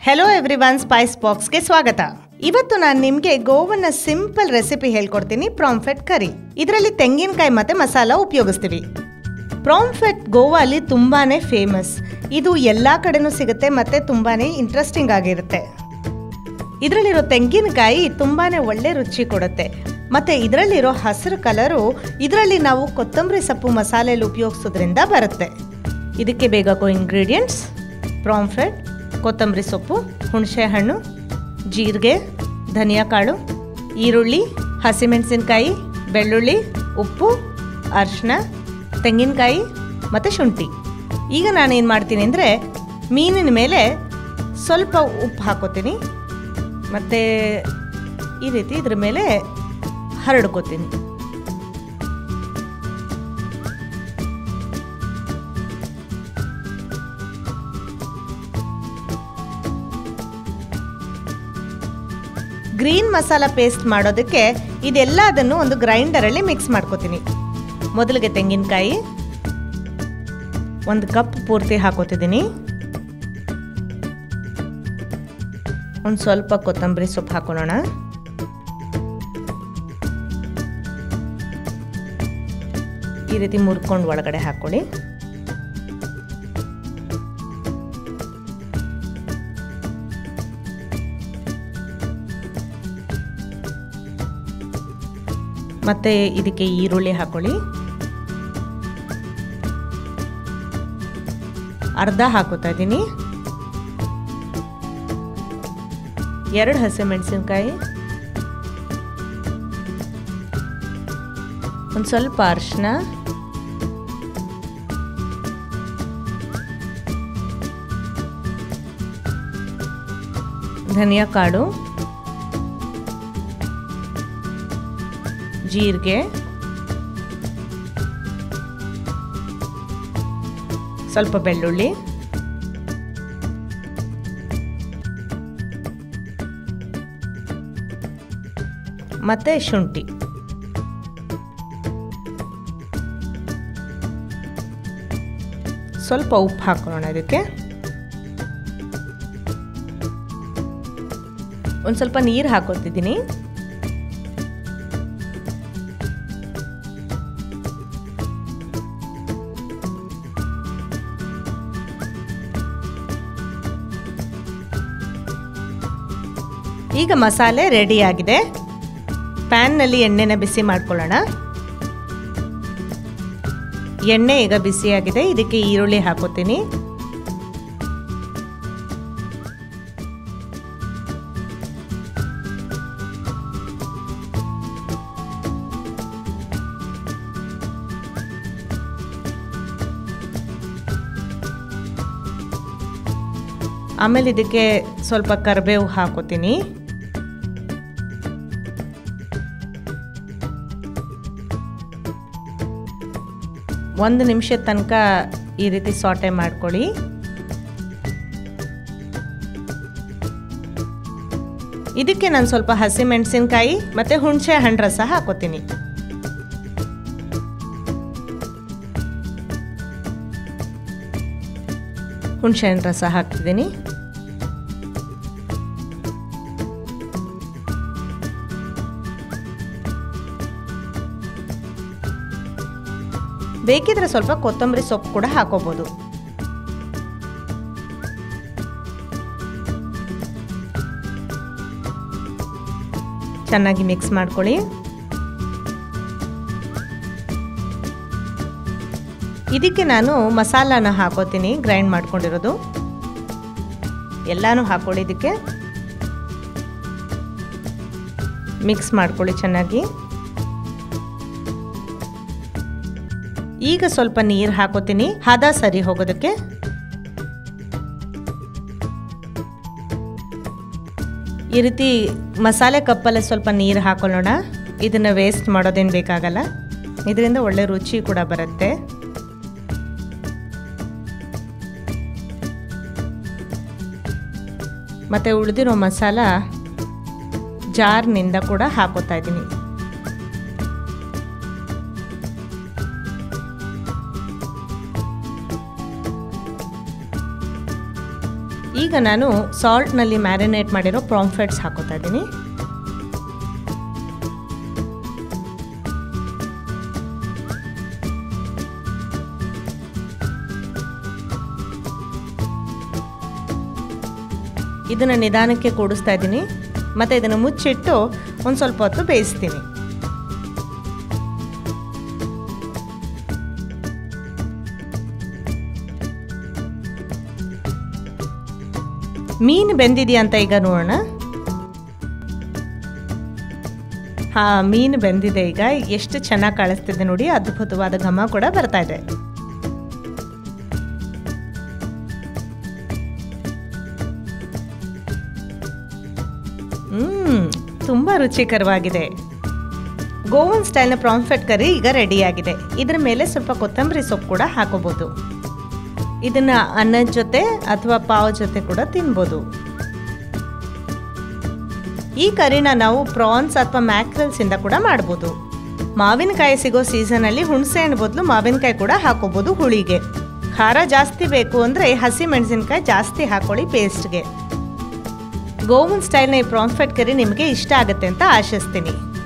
hello every one Spice ಬಾಕ್ಸ್ಗೆ ಸ್ವಾಗತ ಇವತ್ತು ನಾನು ನಿಮಗೆ ಗೋವನ್ನ ಸಿಂಪಲ್ ರೆಸಿಪಿ ಹೇಳ್ಕೊಡ್ತೀನಿ ಪ್ರಾಂಫೆಟ್ ಕರಿ ಇದರಲ್ಲಿ ತೆಂಗಿನಕಾಯಿ ಮತ್ತೆ ಮಸಾಲ ಉಪಯೋಗಿಸ್ತೀವಿ ಪ್ರಾಂಫೆಟ್ ಗೋವಾ ಅಲ್ಲಿ ತುಂಬಾನೇ ಫೇಮಸ್ ಇದು ಎಲ್ಲ ಕಡೆನೂ ಸಿಗುತ್ತೆ ಮತ್ತೆ ತುಂಬಾನೇ ಇಂಟ್ರೆಸ್ಟಿಂಗ್ ಆಗಿರುತ್ತೆ ಇದರಲ್ಲಿರೋ ತೆಂಗಿನಕಾಯಿ ತುಂಬಾನೇ ಒಳ್ಳೆ ರುಚಿ ಕೊಡುತ್ತೆ ಮತ್ತೆ ಇದರಲ್ಲಿರೋ ಹಸಿರು ಕಲರು ಇದರಲ್ಲಿ ನಾವು ಕೊತ್ತಂಬರಿ ಸೊಪ್ಪು ಮಸಾಲೆಯಲ್ಲಿ ಉಪಯೋಗಿಸೋದ್ರಿಂದ ಬರುತ್ತೆ ಇದಕ್ಕೆ ಬೇಕಾಗೋ ಇಂಗ್ರೀಡಿಯೆಂಟ್ಸ್ ಪ್ರಾಂಫ್ರೆಟ್ ಕೊತ್ತಂಬರಿ ಸೊಪ್ಪು ಹುಣಸೆ ಹಣ್ಣು ಜೀರಿಗೆ ಧನಿಯಾ ಕಾಳು ಈರುಳ್ಳಿ ಹಸಿಮೆಣಸಿನಕಾಯಿ ಬೆಳ್ಳುಳ್ಳಿ ಉಪ್ಪು ಅರಿಶಿನ ತೆಂಗಿನಕಾಯಿ ಮತ್ತು ಶುಂಠಿ ಈಗ ನಾನೇನು ಮಾಡ್ತೀನಿ ಅಂದರೆ ಮೀನಿನ ಮೇಲೆ ಸ್ವಲ್ಪ ಉಪ್ಪು ಹಾಕೋತೀನಿ ಮತ್ತು ಈ ರೀತಿ ಇದ್ರ ಮೇಲೆ ಹರಡ್ಕೋತೀನಿ ಗ್ರೀನ್ ಮಸಾಲ ಪೇಸ್ಟ್ ಮಾಡೋದಕ್ಕೆ ಇದೆಲ್ಲದನ್ನು ಒಂದು ಗ್ರೈಂಡರಲ್ಲಿ ಮಿಕ್ಸ್ ಮಾಡ್ಕೋತೀನಿ ಮೊದಲಿಗೆ ತೆಂಗಿನಕಾಯಿ ಒಂದು ಕಪ್ ಪೂರ್ತಿ ಹಾಕೋತಿದ್ದೀನಿ ಒಂದು ಸ್ವಲ್ಪ ಕೊತ್ತಂಬರಿ ಸೊಪ್ಪು ಹಾಕೊಳ್ಳೋಣ ಈ ರೀತಿ ಮುರ್ಕೊಂಡು ಒಳಗಡೆ ಹಾಕೊಳ್ಳಿ ಮತ್ತೆ ಇದಕ್ಕೆ ಈರುಳ್ಳಿ ಹಾಕೊಳ್ಳಿ ಅರ್ಧ ಹಾಕೋತಾ ಇದ್ದೀನಿ ಎರಡು ಹಸಿಮೆಣಸಿನ್ಕಾಯಿ ಒಂದು ಸ್ವಲ್ಪ ಅರಿಶಿನ ಧನಿಯಾ ಕಾಳು ಜೀರಿಗೆ ಸ್ವಲ್ಪ ಬೆಳ್ಳುಳ್ಳಿ ಮತ್ತೆ ಶುಂಠಿ ಸ್ವಲ್ಪ ಉಪ್ಪು ಹಾಕೋಣ ಇದಕ್ಕೆ ಒಂದು ಸ್ವಲ್ಪ ನೀರು ಹಾಕೋತಿದ್ದೀನಿ ಈಗ ಮಸಾಲೆ ರೆಡಿ ಆಗಿದೆ ಪ್ಯಾನ್ನಲ್ಲಿ ಎಣ್ಣೆನ ಬಿಸಿ ಮಾಡ್ಕೊಳ್ಳೋಣ ಎಣ್ಣೆ ಈಗ ಬಿಸಿಯಾಗಿದೆ ಇದಕ್ಕೆ ಈರುಳ್ಳಿ ಹಾಕೋತೀನಿ ಆಮೇಲೆ ಇದಕ್ಕೆ ಸ್ವಲ್ಪ ಕರಿಬೇವು ಹಾಕೋತೀನಿ ಒಂದು ನಿಮಿಷದ ತನಕ ಈ ರೀತಿ ಸಾಟೆ ಮಾಡ್ಕೊಳ್ಳಿ ಇದಕ್ಕೆ ನಾನು ಸ್ವಲ್ಪ ಹಸಿ ಮೆಣಸಿನ್ಕಾಯಿ ಮತ್ತು ಹುಣಸೆ ಹಣ್ಣು ರಸ ಹಾಕೋತೀನಿ ಹುಣಸೆ ಹಣ್ಣು ರಸ ಹಾಕ್ತಿದ್ದೀನಿ ಬೇಕಿದ್ರೆ ಸ್ವಲ್ಪ ಕೊತ್ತಂಬರಿ ಸೊಪ್ಪು ಕೂಡ ಹಾಕೋಬಹುದು ಚೆನ್ನಾಗಿ ಮಿಕ್ಸ್ ಮಾಡ್ಕೊಳ್ಳಿ ಇದಕ್ಕೆ ನಾನು ಮಸಾಲಾನ ಹಾಕೋತೀನಿ ಗ್ರೈಂಡ್ ಮಾಡ್ಕೊಂಡಿರೋದು ಎಲ್ಲಾನು ಹಾಕೊಳ್ಳಿ ಇದಕ್ಕೆ ಮಿಕ್ಸ್ ಮಾಡ್ಕೊಳ್ಳಿ ಚೆನ್ನಾಗಿ ಈಗ ಸ್ವಲ್ಪ ನೀರು ಹಾಕೋತೀನಿ ಹದ ಸರಿ ಹೋಗೋದಕ್ಕೆ ಈ ರೀತಿ ಮಸಾಲೆ ಕಪ್ಪಲ್ಲೇ ಸ್ವಲ್ಪ ನೀರು ಹಾಕೊಳ್ಳೋಣ ಇದನ್ನು ವೇಸ್ಟ್ ಮಾಡೋದೇನು ಬೇಕಾಗಲ್ಲ ಇದರಿಂದ ಒಳ್ಳೆ ರುಚಿ ಕೂಡ ಬರುತ್ತೆ ಮತ್ತು ಉಳಿದಿರೋ ಮಸಾಲ ಜಾರ್ನಿಂದ ಕೂಡ ಹಾಕೋತಾ ಇದ್ದೀನಿ ಈಗ ನಾನು ಸಾಲ್ಟ್ನಲ್ಲಿ ಮ್ಯಾರಿನೇಟ್ ಮಾಡಿರೋ ಪ್ರಾಂಫೆಟ್ಸ್ ಹಾಕೋತಾ ಇದ್ದೀನಿ ಇದನ್ನು ನಿಧಾನಕ್ಕೆ ಕೂಡಿಸ್ತಾ ಇದ್ದೀನಿ ಮತ್ತು ಇದನ್ನು ಮುಚ್ಚಿಟ್ಟು ಒಂದು ಸ್ವಲ್ಪ ಹೊತ್ತು ಬೇಯಿಸ್ತೀನಿ ಮೀನು ಬೆಂದಿದೆಯಾ ಅಂತ ಈಗ ನೋಡೋಣ ಹಾಂ ಮೀನು ಬೆಂದಿದೆ ಈಗ ಎಷ್ಟು ಚೆನ್ನಾಗಿ ಕಾಣಿಸ್ತಿದೆ ನೋಡಿ ಅದ್ಭುತವಾದ ಘಮ ಕೂಡ ಬರ್ತಾ ಇದೆ ಹ್ಮ್ ತುಂಬ ರುಚಿಕರವಾಗಿದೆ ಗೋವನ್ ಸ್ಟೈಲ್ನ ಪ್ರಾನ್ಫೆಟ್ ಕರಿ ಈಗ ರೆಡಿಯಾಗಿದೆ ಇದರ ಮೇಲೆ ಸ್ವಲ್ಪ ಕೊತ್ತಂಬರಿ ಸೊಪ್ಪು ಕೂಡ ಹಾಕೋಬೋದು ಇದನ್ನ ಅನ್ನದ ಜೊತೆ ಅಥವಾ ಪಾವ್ ಜೊತೆ ಕೂಡ ತಿನ್ಬೋದು ಈ ಕರಿನ ನಾವು ಪ್ರಾನ್ಸ್ ಅಥವಾ ಮ್ಯಾಕ್ರಲ್ಸ್ ಇಂದ ಕೂಡ ಮಾಡ್ಬೋದು ಮಾವಿನಕಾಯಿ ಸಿಗೋ ಸೀಸನಲ್ಲಿ ಹುಣಸೆ ಹಣ್ಣು ಬದಲು ಮಾವಿನಕಾಯಿ ಕೂಡ ಹಾಕೋಬೋದು ಹುಳಿಗೆ ಖಾರ ಜಾಸ್ತಿ ಬೇಕು ಅಂದರೆ ಹಸಿ ಮೆಣಸಿನ್ಕಾಯಿ ಜಾಸ್ತಿ ಹಾಕೊಳ್ಳಿ ಪೇಸ್ಟ್ಗೆ ಗೋವನ್ ಸ್ಟೈಲ್ನ ಈ ಪ್ರಾನ್ಫೆಟ್ ಕರಿ ನಿಮಗೆ ಇಷ್ಟ ಆಗುತ್ತೆ ಅಂತ ಆಶಿಸ್ತೀನಿ